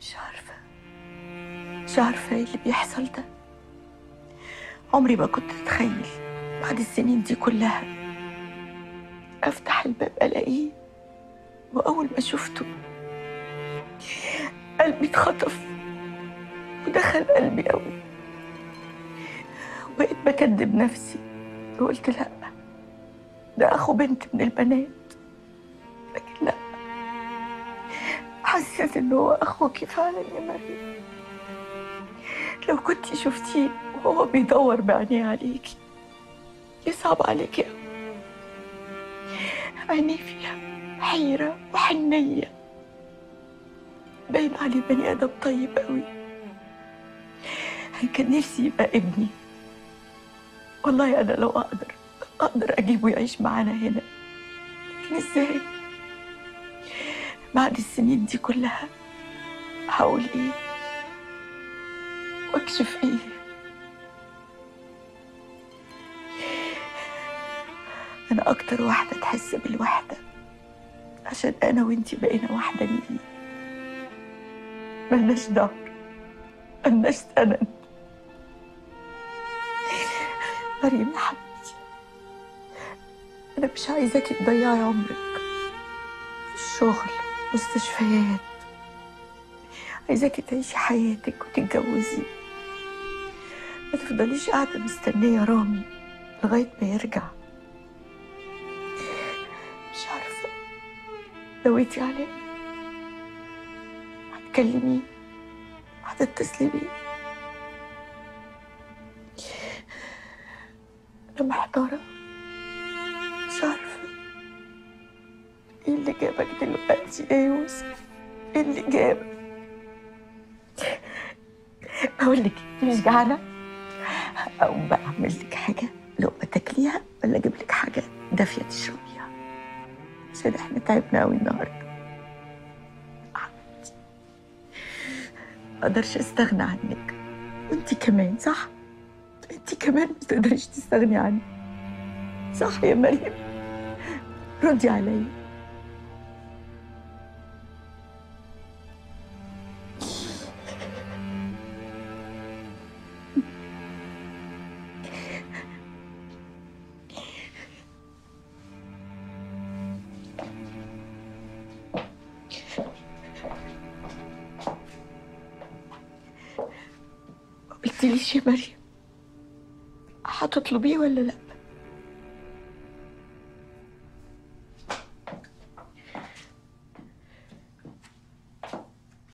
مش عارفة مش عارفة ايه اللي بيحصل ده عمري ما كنت اتخيل بعد السنين دي كلها افتح الباب الاقيه واول ما شفته قلبي اتخطف ودخل قلبي قوي بقيت بكدب نفسي وقلت لا ده اخو بنت من البنات لكن لا حسيت ان هو اخوكي فعلا يا مريم لو كنت شفتيه وهو بيدور بعينيه عليكي يصعب عليكي قوي عينيه فيها حيرة وحنية باين عليه بني آدم طيب قوي كان نفسي يبقى ابني والله أنا لو أقدر أقدر أجيبه يعيش معانا هنا لكن إزاي بعد السنين دي كلها هقول إيه واكشف إيه أنا أكتر واحدة تحس بالوحدة عشان أنا وإنتي بقينا وحدانيين ملناش ظهر ملناش سند مريم يا حبيبتي أنا مش عايزاكي تضيعي عمرك في الشغل مستشفيات عايزاكي تعيشي حياتك وتتجوزي ما تفضليش قاعدة مستنية رامي لغاية ما يرجع مش عارفة نويتي عليه هتكلميه هتتصلي بيه أنا محتارة مش عارفة ايه اللي جابك دلوقتي يا يوسف ايه اللي جابك بقول لك مش جعانة أقوم بقى أعمل لك حاجة لقمة تاكليها ولا أجيب لك حاجة دافية تشربيها عشان احنا تعبنا أوي النهاردة مقدرش أستغنى عنك وأنتي كمان صح؟ أنتي كمان ما تقدريش تستغني عني صح يا مريم؟ ردي عليا ما قلتليش يا مريم هتطلبيه ولا لا